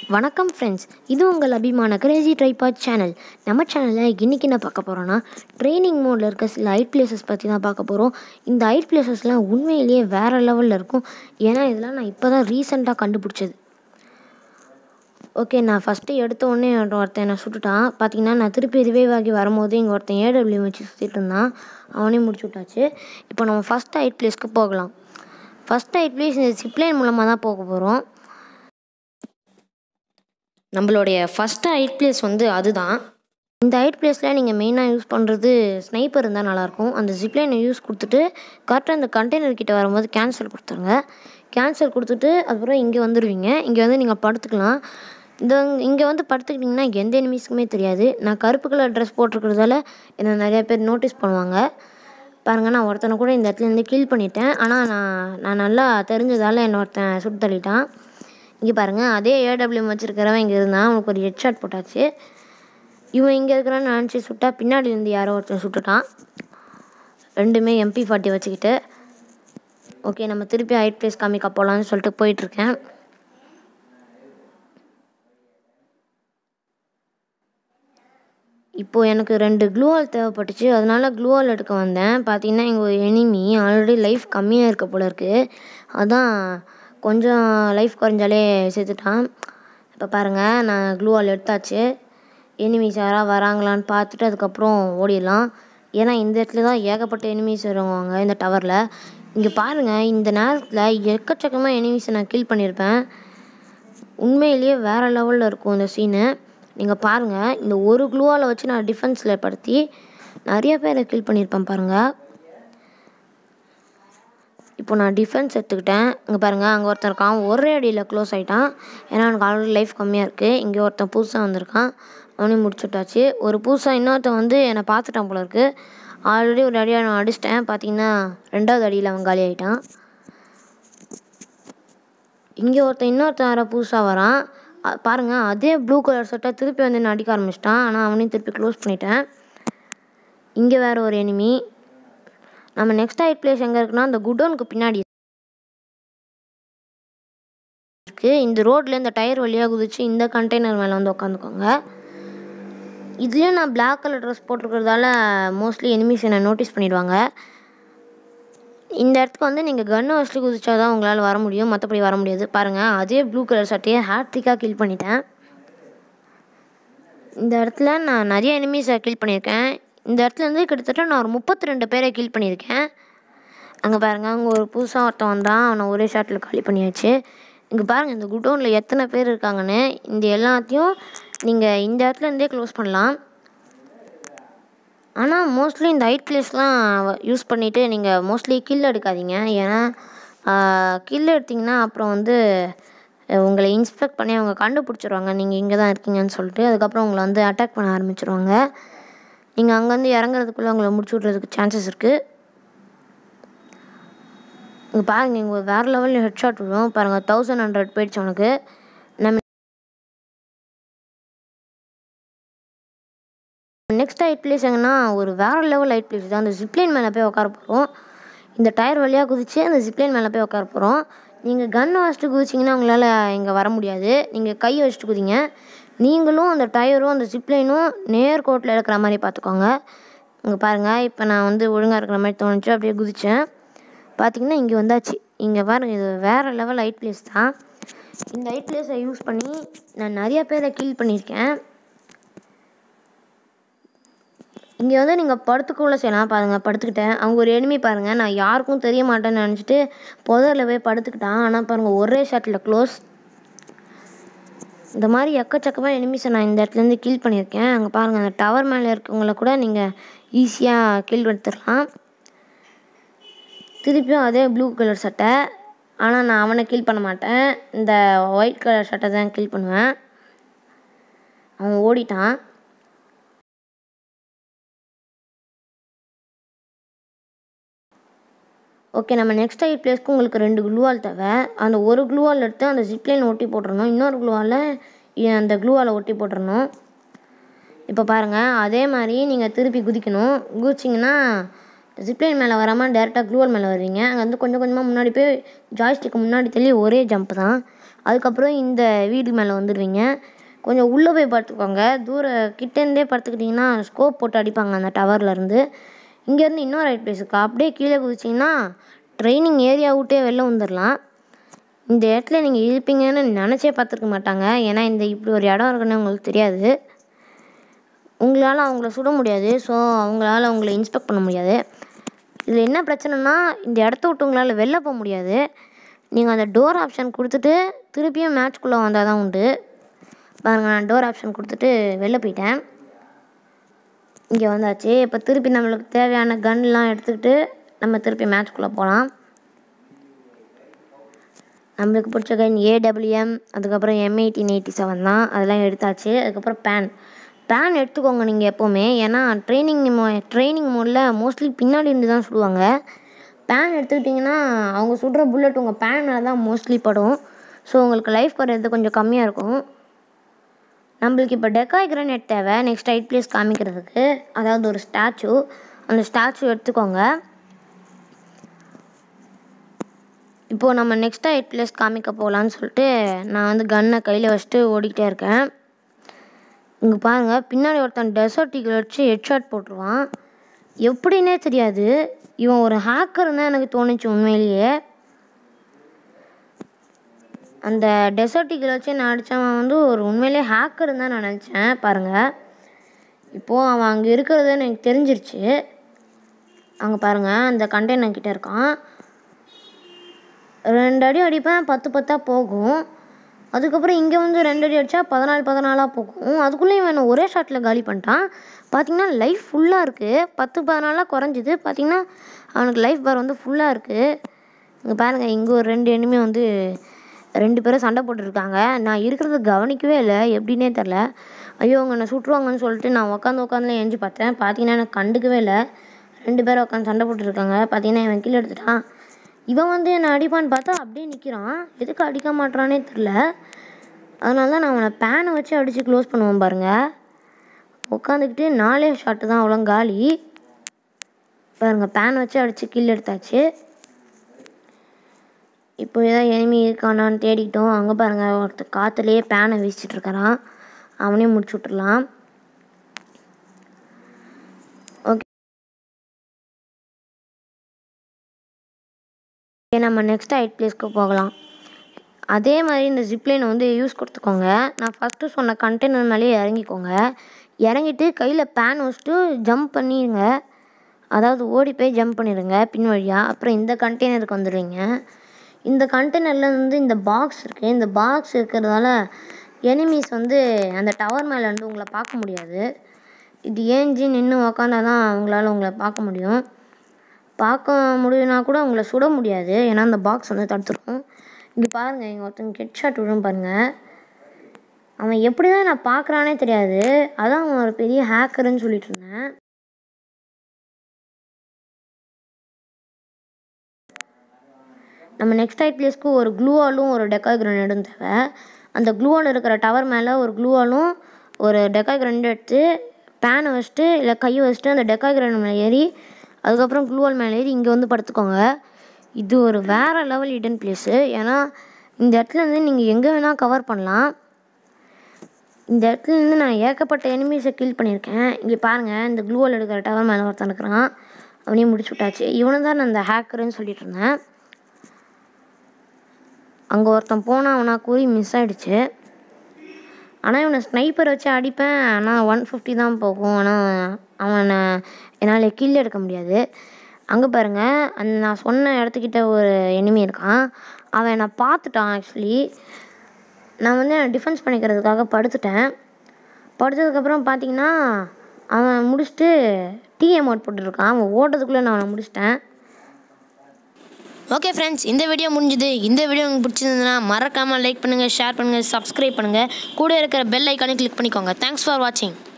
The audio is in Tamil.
வணக்கம் ஃப்ரெண்ட்ஸ் இது உங்கள் அபிமான கிரேசி ட்ரைபாட் சேனல் நம்ம சேனலில் இன்றைக்கி என்ன பார்க்க போகிறோன்னா ட்ரைனிங் மோடில் இருக்க சில ஹைட் பிளேசஸ் பற்றி தான் பார்க்க போகிறோம் இந்த ஹைட் பிளேசஸ்லாம் உண்மையிலேயே வேறு லெவலில் இருக்கும் ஏன்னா இதெல்லாம் நான் இப்போ தான் ரீசெண்டாக கண்டுபிடிச்சது ஓகே நான் ஃபஸ்ட்டு எடுத்த உடனே ஒருத்தன் என்னை சுட்டுட்டான் பார்த்தீங்கன்னா நான் திருப்பி ரிவைவ் ஆகி வரும்போது இங்கே ஒருத்தன் ஏடபிள்யூ வச்சு சுற்றிட்டு இருந்தான் அவனே முடிச்சு விட்டாச்சு இப்போ நம்ம ஃபஸ்ட் ஹைட் பிளேஸ்க்கு போகலாம் ஃபஸ்ட் ஹைட் பிளேஸ் இந்த சிப்லைன் மூலமாக தான் போக போகிறோம் நம்மளுடைய ஃபஸ்ட்டு ஹைட் பிளேஸ் வந்து அதுதான் இந்த ஹைட் பிளேஸில் நீங்கள் மெயினாக யூஸ் பண்ணுறது ஸ்னைப்பர் இருந்தால் நல்லாயிருக்கும் அந்த ஜிப்லைனை யூஸ் கொடுத்துட்டு கரெக்டாக அந்த கண்டெய்னர் கிட்ட வரும்போது கேன்சல் கொடுத்துருங்க கேன்சல் கொடுத்துட்டு அதுக்கப்புறம் இங்கே வந்துடுவீங்க இங்கே வந்து நீங்கள் படுத்துக்கலாம் இந்த இங்கே வந்து படுத்துக்கிட்டிங்கன்னா எந்த எனிமீஸ்க்குமே தெரியாது நான் கருப்பு கலர் ட்ரெஸ் போட்டிருக்கிறதால என்னை நிறைய பேர் நோட்டீஸ் பண்ணுவாங்க பாருங்கள் நான் ஒருத்தனை கூட இந்த இடத்துலேருந்து கில் பண்ணிட்டேன் ஆனால் நான் நான் நல்லா தெரிஞ்சதால் என்னை ஒருத்தன் சுட்டு தள்ளிட்டான் இங்கே பாருங்கள் அதே ஏடபிள்யூஎம் வச்சுருக்கிறவன் இங்கே இருந்தான் அவனுக்கு ஒரு ஹெட் ஷாட் போட்டாச்சு இவன் இங்கே இருக்கிறான்னு நினச்சி சுட்டா பின்னாடி இருந்து யாரோ ஒருத்தன் சுட்டுட்டான் ரெண்டுமே எம்பி ஃபார்ட்டி வச்சுக்கிட்டு ஓகே நம்ம திருப்பி ஹைட் பிளேஸ் காமிக்க போகலான்னு சொல்லிட்டு போயிட்டுருக்கேன் இப்போது எனக்கு ரெண்டு க்ளூவால் தேவைப்பட்டுச்சு அதனால க்ளூவால் எடுக்க வந்தேன் பார்த்தீங்கன்னா எங்கள் ஒரு எனிமி ஆல்ரெடி லைஃப் கம்மியாக இருக்க போல இருக்குது அதான் கொஞ்சம் லைஃப் குறைஞ்சாலே செத்துட்டான் இப்போ பாருங்கள் நான் க்ளூவால் எடுத்தாச்சு எனிமீஸ் யாராவது வராங்களான்னு பார்த்துட்டு அதுக்கப்புறம் ஓடிடலாம் ஏன்னா இந்த இடத்துல தான் ஏகப்பட்ட எனிமீஸ் வருவாங்க இந்த டவரில் இங்கே பாருங்கள் இந்த நேரத்தில் எக்கச்சக்கமாக எனிமீஸை நான் கில் பண்ணியிருப்பேன் உண்மையிலேயே வேறு லெவலில் இருக்கும் இந்த சீனு நீங்கள் பாருங்கள் இந்த ஒரு க்ளூவால் வச்சு நான் டிஃபென்ஸில் படுத்தி நிறைய பேரை கில் பண்ணியிருப்பேன் பாருங்கள் இப்போ நான் டிஃபென்ஸ் எடுத்துக்கிட்டேன் இங்கே பாருங்கள் அங்கே ஒருத்தன் இருக்கான் ஒரே அடியில் க்ளோஸ் ஆகிட்டான் ஏன்னா எனக்கு ஆல்ரெடி லைஃப் கம்மியாக இருக்குது இங்கே ஒருத்தன் புதுசாக வந்திருக்கான் அவனையும் முடிச்சுட்டாச்சு ஒரு புதுசாக இன்னொருத்தன் வந்து என்னை பார்த்துட்டான் போல இருக்குது ஆல்ரெடி ஒரு அடியாக நான் அடிச்சிட்டேன் பார்த்தீங்கன்னா ரெண்டாவது அடியில் அவன் காலி ஆகிட்டான் இங்கே ஒருத்தன் இன்னொருத்தன் வேறு புதுசாக வரான் பாருங்கள் அதே ப்ளூ கலர் சட்டை திருப்பி வந்து என்ன அடிக்க ஆரம்பிச்சிட்டான் ஆனால் அவனையும் திருப்பி க்ளோஸ் பண்ணிட்டேன் இங்கே வேறு ஒரு எனிமி நம்ம நெக்ஸ்ட் ஹைட் பிளேஸ் எங்கே இருக்குன்னா அந்த குடோனுக்கு பின்னாடி இருக்குது இந்த ரோட்டில் இந்த டயர் வழியாக குதிச்சு இந்த கண்டெய்னர் மேலே வந்து உட்காந்துக்கோங்க இதுலேயும் நான் பிளாக் கலர் ட்ரெஸ் போட்டிருக்கிறதால மோஸ்ட்லி எனிமீஸ் என்னை நோட்டீஸ் பண்ணிடுவாங்க இந்த இடத்துக்கு வந்து நீங்கள் கன்னு வச்சுட்டு குதிச்சா தான் உங்களால் வர முடியும் மற்றபடி வர முடியாது பாருங்கள் அதே ப்ளூ கலர் சட்டையை ஹேட்ரிக்காக கில் பண்ணிட்டேன் இந்த இடத்துல நான் நிறைய எனிமீஸை கில் பண்ணியிருக்கேன் இந்த இடத்துல இருந்து கிட்டத்தட்ட நான் ஒரு முப்பத்தி ரெண்டு பேரை கில் பண்ணியிருக்கேன் அங்கே பாருங்கள் அங்கே ஒரு புதுசாக ஒருத்தன் வந்தான் அவனை ஒரே ஷாட்டில் காலி பண்ணியாச்சு இங்கே பாருங்கள் இந்த குடோனில் எத்தனை பேர் இருக்காங்கன்னு இந்த எல்லாத்தையும் நீங்கள் இந்த இடத்துல இருந்தே க்ளோஸ் பண்ணலாம் ஆனால் மோஸ்ட்லி இந்த ஹைட் பிளேஸ்லாம் யூஸ் பண்ணிவிட்டு நீங்கள் மோஸ்ட்லி கில் எடுக்காதீங்க ஏன்னா கில் எடுத்திங்கன்னா அப்புறம் வந்து உங்களை இன்ஸ்பெக்ட் பண்ணி அவங்க கண்டுபிடிச்சிருவாங்க நீங்கள் இங்கே தான் இருக்கீங்கன்னு சொல்லிட்டு அதுக்கப்புறம் உங்களை வந்து அட்டாக் பண்ண ஆரம்பிச்சிருவாங்க நீங்கள் அங்கேருந்து இறங்குறதுக்குள்ளே உங்களை முடிச்சு விட்றதுக்கு சான்சஸ் இருக்குது இங்கே பாருங்கள் இங்கே வேறு லெவலில் ஹெட் ஷாட் விடும் பாருங்கள் தௌசண்ட் ஹண்ட்ரட் போயிடுச்சு உனக்கு நம்ம நெக்ஸ்ட் ஹைட் பிளேஸ் எங்கன்னா ஒரு வேறு லெவல் ஹைட் பிளேஸ் தான் அந்த ஜிப்லைன் மேலே போய் உட்கார போகிறோம் இந்த டயர் வழியாக குதித்து அந்த ஜிப்லைன் மேலே போய் உட்கார போகிறோம் நீங்கள் கன்னை வச்சுட்டு குதிச்சிங்கன்னா உங்களால் இங்கே வர முடியாது நீங்கள் கையை வச்சுட்டு குதிங்க நீங்களும் அந்த டயரும் அந்த ஜிப்லைனும் நேர்கோட்டில் இருக்கிற மாதிரி பார்த்துக்கோங்க இங்கே பாருங்கள் இப்போ நான் வந்து ஒழுங்காக இருக்கிற மாதிரி தோணுச்சு அப்படியே குதித்தேன் பார்த்தீங்கன்னா இங்கே வந்தாச்சு இங்கே பாருங்கள் இது வேறு லெவல் ஹைட் பிளேஸ் தான் இந்த ஹைட் பிளேஸை யூஸ் பண்ணி நான் நிறைய பேரை கில் பண்ணியிருக்கேன் இங்கே வந்து நீங்கள் படுத்துக்குள்ளே செய்யலாம் பாருங்கள் படுத்துக்கிட்டேன் அவங்க ஒரு எனிமி பாருங்கள் நான் யாருக்கும் தெரிய மாட்டேன்னு நினச்சிட்டு புதரில் போய் படுத்துக்கிட்டான் ஆனால் பாருங்கள் ஒரே ஷாட்டில் க்ளோஸ் இந்த மாதிரி எக்கச்சக்கமாக எனிமிஸை நான் இந்த இடத்துலேருந்து கில் பண்ணியிருக்கேன் அங்கே பாருங்கள் அந்த டவர் மேலே இருக்கவங்கள கூட நீங்கள் ஈஸியாக கில் எடுத்துடலாம் திருப்பியும் அதே ப்ளூ கலர் சட்டை ஆனால் நான் அவனை கில் பண்ண மாட்டேன் இந்த ஒயிட் கலர் சட்டை தான் கில் பண்ணுவேன் அவன் ஓடிட்டான் ஓகே நம்ம நெக்ஸ்ட் ஹைட் பிளேஸ்க்கு உங்களுக்கு ரெண்டு க்ளூவால் தேவை அந்த ஒரு க்ளூவால் எடுத்து அந்த ஜிப்லைன் ஒட்டி போட்டுறணும் இன்னொரு க்ளூவால் அந்த க்ளூவால் ஒட்டி போட்டுறணும் இப்போ பாருங்கள் அதே மாதிரி நீங்கள் திருப்பி குதிக்கணும் குதிச்சிங்கன்னா ஜிப்லைன் மேலே வராமல் டேரெக்டாக க்ளூவல் மேலே வருவீங்க அங்கே வந்து கொஞ்சம் கொஞ்சமாக முன்னாடி போய் ஜாய்ஸ்டிக்கு முன்னாடி தள்ளி ஒரே ஜம்ப் தான் அதுக்கப்புறம் இந்த வீடு மேலே வந்துடுவீங்க கொஞ்சம் உள்ளே போய் படுத்துக்கோங்க தூர கிட்டேருந்தே படுத்துக்கிட்டிங்கன்னா ஸ்கோப் போட்டு அடிப்பாங்க அந்த டவர்லேருந்து இங்கேருந்து இன்னொரு ரைட் பிளேஸ் இருக்கா அப்படியே கீழே குதிச்சிங்கன்னா ட்ரைனிங் ஏரியா விட்டே வெளில வந்துடலாம் இந்த இடத்துல நீங்கள் இருப்பீங்கன்னு நினச்சே பார்த்துருக்க மாட்டாங்க ஏன்னா இந்த இப்படி ஒரு இடம் இருக்குன்னு உங்களுக்கு தெரியாது உங்களால் அவங்கள சுட முடியாது ஸோ அவங்களால உங்களை இன்ஸ்பெக்ட் பண்ண முடியாது இதில் என்ன பிரச்சனைனா இந்த இடத்த விட்டு உங்களால் வெளில போக முடியாது நீங்கள் அந்த டோர் ஆப்ஷன் கொடுத்துட்டு திருப்பியும் மேட்ச்குள்ளே வந்தால் தான் உண்டு பாருங்க நான் டோர் ஆப்ஷன் கொடுத்துட்டு வெளில போயிட்டேன் இங்கே வந்தாச்சு இப்போ திருப்பி நம்மளுக்கு தேவையான கன்லாம் எடுத்துக்கிட்டு நம்ம திருப்பி மேட்ச்குள்ளே போகலாம் நம்மளுக்கு பிடிச்ச கன் ஏடபிள்யூஎம் அதுக்கப்புறம் எம் எயிட்டீன் எயிட்டி செவன் தான் அதெல்லாம் எடுத்தாச்சு அதுக்கப்புறம் பேன் பேன் எடுத்துக்கோங்க நீங்கள் எப்போவுமே ஏன்னா ட்ரைனிங் மோ ட்ரைனிங் மோடில் மோஸ்ட்லி பின்னாடி இருந்து தான் சுடுவாங்க பேன் எடுத்துக்கிட்டிங்கன்னா அவங்க சுடுற புல்லட் உங்கள் பேன் மேலே தான் மோஸ்ட்லி படும் ஸோ உங்களுக்கு லைஃப் குறையிறது கொஞ்சம் கம்மியாக இருக்கும் நம்மளுக்கு இப்போ டெக்காய் கிரானைட் தேவை நெக்ஸ்ட் ஐட் பிளேஸ் காமிக்கிறதுக்கு அதாவது ஒரு ஸ்டாச்சு அந்த ஸ்டாச்சு எடுத்துக்கோங்க இப்போது நம்ம நெக்ஸ்ட் ஐட் பிளேஸ் காமிக்க போகலான்னு சொல்லிட்டு நான் வந்து கன்னை கையில் வச்சுட்டு ஓடிக்கிட்டே இருக்கேன் இங்கே பாருங்கள் பின்னாடி ஒருத்தன் டெசர்ட்டிகள் வச்சு ஹெட்ஷாட் போட்டுருவான் எப்படின்னே தெரியாது இவன் ஒரு ஹேக்கர் தான் எனக்கு தோணுச்சு உண்மையிலேயே அந்த டெசர்ட்டிகள் வச்சு நான் அடித்தவன் வந்து ஒரு உண்மையிலே ஹேக்கர் தான் நான் நினச்சேன் பாருங்கள் இப்போது அவன் அங்கே இருக்கிறது எனக்கு தெரிஞ்சிருச்சு அங்கே பாருங்கள் அந்த கண்டெய்னர் கிட்டே இருக்கான் ரெண்டு அடி அடிப்பேன் பத்து பத்தாக போகும் அதுக்கப்புறம் இங்கே வந்து ரெண்டு அடி அடித்தா பதினாலு பதினாலாக போகும் அதுக்குள்ளே இவன் என்னை ஒரே ஷாட்டில் காலி பண்ணிட்டான் பார்த்தீங்கன்னா லைஃப் ஃபுல்லாக இருக்குது பத்து பதினாலாக குறைஞ்சிது பார்த்தீங்கன்னா அவனுக்கு லைஃப் பார் வந்து ஃபுல்லாக இருக்குது இங்கே பாருங்கள் இங்கே ஒரு ரெண்டு எனிமே வந்து ரெண்டு பேரும் சண்டை போட்டுருக்காங்க நான் இருக்கிறத கவனிக்கவே இல்லை எப்படின்னே தெரில ஐயோ அவங்க என்னை சுட்டுருவாங்கன்னு சொல்லிட்டு நான் உட்காந்து உட்காந்துல எஞ்சி பார்த்தேன் பார்த்தீங்கன்னா எனக்கு கண்டுக்கவே இல்லை ரெண்டு பேரும் உட்காந்து சண்டை போட்டுருக்காங்க பார்த்தீங்கன்னா இவன் கீழே எடுத்துட்டான் இவன் வந்து என்னை அடிப்பான்னு பார்த்தா அப்படியே நிற்கிறான் எதுக்கு அடிக்க மாட்றானே தெரில அதனால தான் நான் அவனை பேனை வச்சு அடித்து க்ளோஸ் பண்ணுவேன் பாருங்கள் உட்காந்துக்கிட்டு நாலே ஷாட்டு தான் அவ்வளோ காலி பாருங்க பேன் வச்சு அடித்து கில் எடுத்தாச்சு இப்போ ஏதாவது எனிமி இருக்கானான்னு தேடிக்கிட்டோம் அங்கே பாருங்கள் ஒருத்தர் காற்றுலேயே பேனை வீசிட்டு இருக்கிறான் அவனையும் முடிச்சு விட்டுறலாம் ஓகே நம்ம நெக்ஸ்ட் ஐட் பிளேஸ்க்கு போகலாம் அதே மாதிரி இந்த ஜிப்லைனை வந்து யூஸ் கொடுத்துக்கோங்க நான் ஃபஸ்ட்டு சொன்ன கண்டெய்னர் மேலேயே இறங்கிக்கோங்க இறங்கிட்டு கையில் பேன் வச்சுட்டு ஜம்ப் பண்ணிடுங்க அதாவது ஓடி போய் ஜம்ப் பண்ணிடுங்க பின் வழியாக அப்புறம் இந்த கண்டெய்னருக்கு வந்துடுவீங்க இந்த கண்டெய்னரில் வந்து இந்த பாக்ஸ் இருக்குது இந்த பாக்ஸ் இருக்கிறதால எனிமீஸ் வந்து அந்த டவர் மேலே வந்து உங்களை பார்க்க முடியாது இது ஏஞ்சி நின்று உக்காந்தா தான் அவங்களால உங்களை பார்க்க முடியும் பார்க்க முடியும்னா கூட உங்களை சுட முடியாது ஏன்னா அந்த பாக்ஸ் வந்து தடுத்துரும் இங்கே பாருங்கள் இங்கே ஒருத்தங்க ஹெட் ஷாட் விடும் பாருங்கள் அவன் எப்படி தான் நான் பார்க்குறானே தெரியாது அதான் அவன் ஒரு பெரிய ஹேக்கருன்னு சொல்லிட்டு இருந்தேன் நம்ம நெக்ஸ்ட் ஐட் பிளேஸ்க்கு ஒரு க்ளூவாலும் ஒரு டெக்காய் கிரனேடும் தேவை அந்த க்ளூவால் இருக்கிற டவர் மேலே ஒரு க்ளூவாலும் ஒரு டெக்காய் கிரனேட் எடுத்து பேனை வச்சுட்டு இல்லை கையை வச்சுட்டு அந்த டெக்காய் கிரனேட் மேலே ஏறி அதுக்கப்புறம் க்ளூவால் மேலே ஏறி இங்கே வந்து படுத்துக்கோங்க இது ஒரு வேறு லெவல் இடன் பிளேஸு ஏன்னா இந்த இடத்துல இருந்து நீங்கள் எங்கே வேணால் கவர் பண்ணலாம் இந்த இடத்துல இருந்து நான் ஏகப்பட்ட எனிமீஸை கில் பண்ணியிருக்கேன் இங்கே பாருங்கள் இந்த க்ளூவால் எடுக்கிற டவர் மேலே ஒருத்தன் இருக்கிறான் அவனையும் முடிச்சு விட்டாச்சு இவனு தான் நான் அந்த ஹேக்கருன்னு சொல்லிட்டு இருந்தேன் அங்கே ஒருத்தன் போனான் அவனா கூறி மிஸ் ஆகிடுச்சு ஆனால் இவனை ஸ்னைப்பர் வச்சு அடிப்பேன் ஆனால் ஒன் ஃபிஃப்டி தான் போகும் ஆனால் அவனை என்னால் கில் எடுக்க முடியாது அங்கே பாருங்கள் அந்த நான் சொன்ன இடத்துக்கிட்ட ஒரு எனிமி இருக்கான் அவன் என்னை பார்த்துட்டான் ஆக்சுவலி நான் வந்து டிஃபென்ஸ் பண்ணிக்கிறதுக்காக படுத்துட்டேன் படுத்ததுக்கப்புறம் பார்த்தீங்கன்னா அவன் முடிச்சுட்டு டீ அமௌண்ட் போட்டுருக்கான் அவன் ஓட்டத்துக்குள்ளே நான் அவனை முடிச்சிட்டேன் ஓகே ஃப்ரெண்ட்ஸ் இந்த வீடியோ முடிஞ்சுது இந்த வீடியோ உங்களுக்கு பிடிச்சிருந்ததுன்னா மறக்காமல் லைக் பண்ணுங்கள் ஷேர் பண்ணுங்கள் சப்ஸ்கிரைப் பண்ணுங்கள் கூட இருக்கிற பெல் ஐக்கானே கிளிக் பண்ணிக்கோங்க தேங்க்ஸ் ஃபார் வாட்சிங்